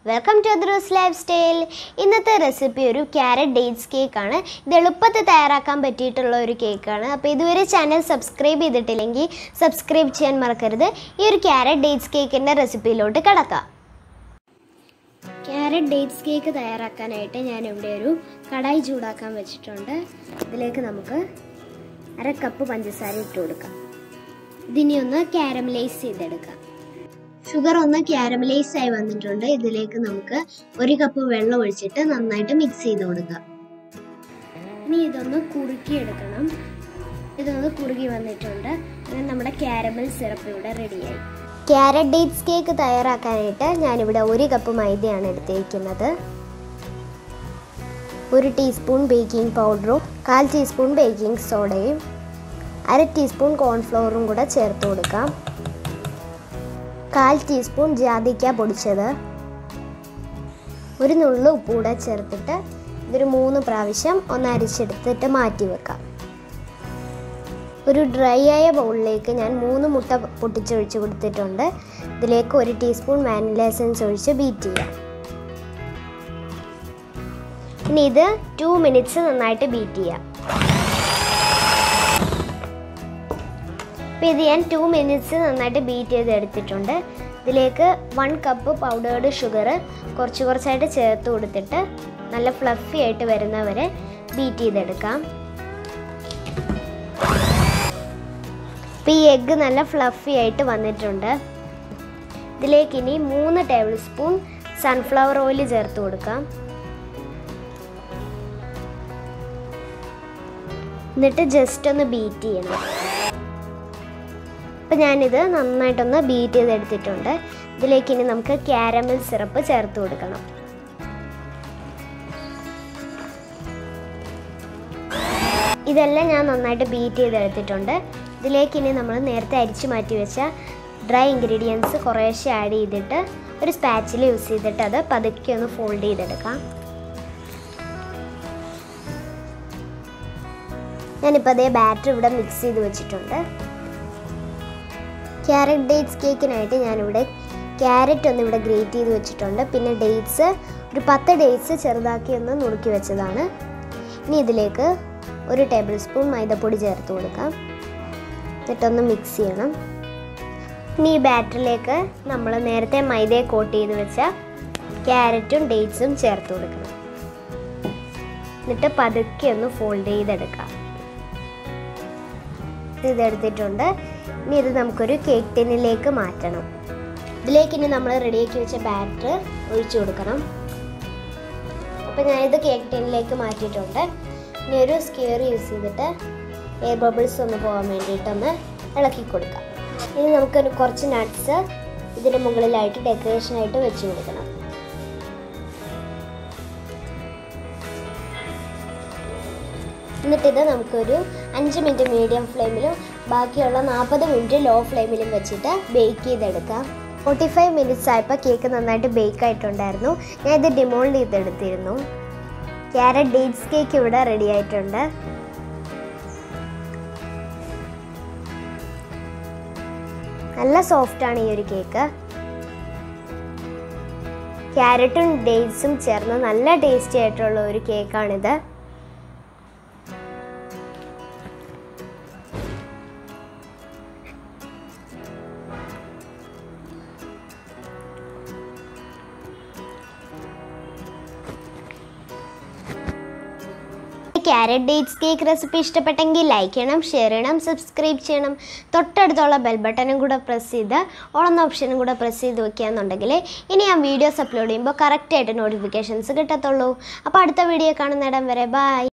welcome to Adroos life style ഇന്നത്തെ recipe ഒരു carrot dates കേക്കാണ് ഇത് എളുപ്പത്തിൽ തയ്യാറാക്കാൻ പറ്റിയിട്ടുള്ള ഒരു കേക്കാണ് അപ്പോൾ ഇതുവരെ ചാനൽ സബ്സ്ക്രൈബ് ചെയ്തിട്ടില്ലെങ്കിൽ സബ്സ്ക്രൈബ് ചെയ്യാൻ മറക്കരുത് ഈ ഒരു ക്യാരറ്റ് ഡേറ്റ്സ് കേക്കിൻ്റെ റെസിപ്പിയിലോട്ട് കിടക്കാം ക്യാരറ്റ് ഡേറ്റ്സ് കേക്ക് തയ്യാറാക്കാനായിട്ട് ഞാൻ ഇവിടെ ഒരു കടായി ചൂടാക്കാൻ വെച്ചിട്ടുണ്ട് ഇതിലേക്ക് നമുക്ക് അര കപ്പ് പഞ്ചസാര ഇട്ട് കൊടുക്കാം ഇതിനെ ഒന്ന് കാരമലൈസ് ചെയ്തെടുക്കാം ഷുഗർ ഒന്ന് കാരമലൈസ് ആയി വന്നിട്ടുണ്ട് ഇതിലേക്ക് നമുക്ക് ഒരു കപ്പ് വെള്ളം ഒഴിച്ചിട്ട് നന്നായിട്ട് മിക്സ് ചെയ്ത് കൊടുക്കാം ഇനി ഇതൊന്ന് കുറുക്കി എടുക്കണം ഇതൊന്ന് കുറുകി വന്നിട്ടുണ്ട് അങ്ങനെ നമ്മുടെ കാരമൽ സിറപ്പ് ഇവിടെ റെഡിയായി ക്യാരറ്റ് ഡേറ്റ്സ് കേക്ക് തയ്യാറാക്കാനായിട്ട് ഞാനിവിടെ ഒരു കപ്പ് മൈദയാണ് എടുത്തിരിക്കുന്നത് ഒരു ടീസ്പൂൺ ബേക്കിംഗ് പൗഡറും കാൽ ടീസ്പൂൺ ബേക്കിംഗ് സോഡയും അര ടീസ്പൂൺ കോൺഫ്ലവറും കൂടെ ചേർത്ത് കൊടുക്കാം കാൽ ടീസ്പൂൺ ജാതിക്ക പൊടിച്ചത് ഒരു നുള്ളു ഉപ്പ് കൂടെ ചേർത്തിട്ട് ഇതൊരു മൂന്ന് പ്രാവശ്യം ഒന്ന് അരിച്ചെടുത്തിട്ട് മാറ്റി വെക്കാം ഒരു ഡ്രൈ ആയ ബൗളിലേക്ക് ഞാൻ മൂന്ന് മുട്ട പൊട്ടിച്ചൊഴിച്ച് കൊടുത്തിട്ടുണ്ട് ഇതിലേക്ക് ഒരു ടീസ്പൂൺ വാനില എസൻസ് ഒഴിച്ച് ബീറ്റ് ചെയ്യാം ഇനി ഇത് ടു മിനിറ്റ്സ് നന്നായിട്ട് ബീറ്റ് ചെയ്യാം അപ്പോൾ ഇത് ഞാൻ ടു മിനിറ്റ്സ് നന്നായിട്ട് ബീറ്റ് ചെയ്ത് എടുത്തിട്ടുണ്ട് ഇതിലേക്ക് വൺ കപ്പ് പൗഡേർഡ് ഷുഗർ കുറച്ച് കുറച്ചായിട്ട് ചേർത്ത് കൊടുത്തിട്ട് നല്ല ഫ്ലഫി ആയിട്ട് വരുന്നവരെ ബീറ്റ് ചെയ്തെടുക്കാം അപ്പോൾ ഈ എഗ്ഗ് നല്ല ഫ്ലഫി ആയിട്ട് വന്നിട്ടുണ്ട് ഇതിലേക്ക് ഇനി മൂന്ന് ടേബിൾ സ്പൂൺ സൺഫ്ലവർ ഓയിൽ ചേർത്ത് കൊടുക്കാം എന്നിട്ട് ജസ്റ്റ് ഒന്ന് ബീറ്റ് ചെയ്യണം അപ്പോൾ ഞാനിത് നന്നായിട്ടൊന്ന് ബീറ്റ് ചെയ്തെടുത്തിട്ടുണ്ട് ഇതിലേക്ക് ഇനി നമുക്ക് ക്യാരമൽ സിറപ്പ് ചേർത്ത് കൊടുക്കണം ഇതെല്ലാം ഞാൻ നന്നായിട്ട് ബീറ്റ് ചെയ്തെടുത്തിട്ടുണ്ട് ഇതിലേക്ക് ഇനി നമ്മൾ നേരത്തെ അരിച്ചു മാറ്റി വെച്ച ഡ്രൈ ഇൻഗ്രീഡിയൻസ് കുറേശ്ശെ ആഡ് ചെയ്തിട്ട് ഒരു സ്പാച്ചിൽ യൂസ് ചെയ്തിട്ട് അത് പതുക്കെ ഒന്ന് ഫോൾഡ് ചെയ്തെടുക്കാം ഞാനിപ്പോൾ അതേ ബാറ്റർ ഇവിടെ മിക്സ് ചെയ്ത് വെച്ചിട്ടുണ്ട് ക്യാരറ്റ് ഡേറ്റ്സ് കേക്കിനായിട്ട് ഞാനിവിടെ ക്യാരറ്റ് ഒന്ന് ഇവിടെ ഗ്രേറ്റ് ചെയ്ത് വെച്ചിട്ടുണ്ട് പിന്നെ ഡേറ്റ്സ് ഒരു പത്ത് ഡേറ്റ്സ് ചെറുതാക്കി ഒന്ന് നുറുക്കി വെച്ചതാണ് ഇനി ഇതിലേക്ക് ഒരു ടേബിൾ സ്പൂൺ മൈദപ്പൊടി ചേർത്ത് കൊടുക്കാം എന്നിട്ടൊന്ന് മിക്സ് ചെയ്യണം ഇനി ഈ ബാറ്ററിലേക്ക് നമ്മൾ നേരത്തെ മൈദയെ കോട്ട് ചെയ്ത് വെച്ച ക്യാരറ്റും ഡേറ്റ്സും ചേർത്ത് കൊടുക്കണം എന്നിട്ട് പതുക്കെ ഒന്ന് ഫോൾഡ് ചെയ്തെടുക്കാം ഇതെടുത്തിട്ടുണ്ട് ഇനി ഇത് നമുക്കൊരു കേക്ക് ടിന്നിലേക്ക് മാറ്റണം ഇതിലേക്ക് ഇനി നമ്മൾ റെഡിയാക്കി വെച്ച ബാറ്റർ ഒഴിച്ചു കൊടുക്കണം അപ്പോൾ ഞാനിത് കേക്ക് ടിന്നിലേക്ക് മാറ്റിയിട്ടുണ്ട് ഇനി ഒരു സ്കിയർ യൂസ് ചെയ്തിട്ട് എയർ ബബിൾസ് ഒന്ന് പോകാൻ വേണ്ടിയിട്ടൊന്ന് ഇളക്കി കൊടുക്കാം ഇനി നമുക്കൊരു കുറച്ച് നട്ട്സ് ഇതിൻ്റെ മുകളിലായിട്ട് ഡെക്കറേഷനായിട്ട് വെച്ച് കൊടുക്കണം എന്നിട്ടിത് നമുക്കൊരു അഞ്ച് മിനിറ്റ് മീഡിയം ഫ്ലെയിമിലും ബാക്കിയുള്ള നാൽപ്പത് മിനിറ്റ് ലോ ഫ്ലെയിമിലും വെച്ചിട്ട് ബേക്ക് ചെയ്തെടുക്കാം ഫോർട്ടി ഫൈവ് മിനിറ്റ്സ് ആയപ്പോൾ കേക്ക് നന്നായിട്ട് ബേക്ക് ആയിട്ടുണ്ടായിരുന്നു ഞാൻ ഇത് ഡിമോൾഡ് ചെയ്തെടുത്തിരുന്നു ക്യാരറ്റ് ഡേറ്റ്സ് കേക്ക് ഇവിടെ റെഡി ആയിട്ടുണ്ട് നല്ല സോഫ്റ്റാണ് ഈ ഒരു കേക്ക് ക്യാരറ്റും ഡേറ്റ്സും ചേർന്ന് നല്ല ടേസ്റ്റി ആയിട്ടുള്ള ഒരു കേക്കാണിത് ക്യാരറ്റ് ഡേറ്റ്സ് കേക്ക് റെസിപ്പി ഇഷ്ടപ്പെട്ടെങ്കിൽ ലൈക്ക് ചെയ്യണം ഷെയർ ചെയ്യണം സബ്സ്ക്രൈബ് ചെയ്യണം തൊട്ടടുത്തുള്ള ബെൽ ബട്ടണും കൂടെ പ്രസ് ചെയ്ത് ഓളെന്ന ഓപ്ഷനും കൂടെ പ്രസ് ചെയ്ത് വെക്കുകയെന്നുണ്ടെങ്കിൽ ഇനി ഞാൻ വീഡിയോസ് അപ്ലോഡ് ചെയ്യുമ്പോൾ കറക്റ്റായിട്ട് നോട്ടിഫിക്കേഷൻസ് കിട്ടത്തുള്ളൂ അപ്പോൾ അടുത്ത വീഡിയോ കാണുന്നിടം വരെ ബൈ